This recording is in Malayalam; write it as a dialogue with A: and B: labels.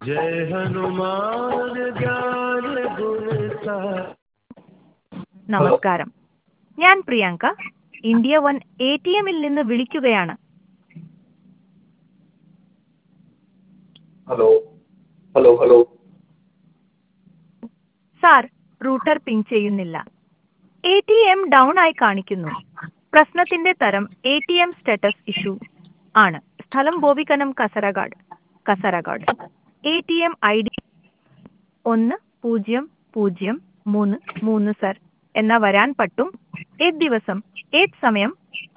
A: जय हनुमान ज्ञान गुण सागर
B: നമസ്കാരം ഞാൻ Priyanka India one A T എമ്മിൽ നിന്ന് വിളിക്കുകയാണ്
C: hello hello hello
B: sir router ping ചെയ്യുന്നില്ല എ ടി എം ഡൗൺ ആയി കാണിക്കുന്നു പ്രശ്നത്തിന്റെ തരം A T M status issue ആണ് സ്ഥലം Bovikkanam Kasaragod Kasaragod A T M I D ഒന്ന് പൂജ്യം പൂജ്യം മൂന്ന് മൂന്ന് സർ എന്ന വരാൻ പറ്റും ഏത് ദിവസം ഏത് സമയം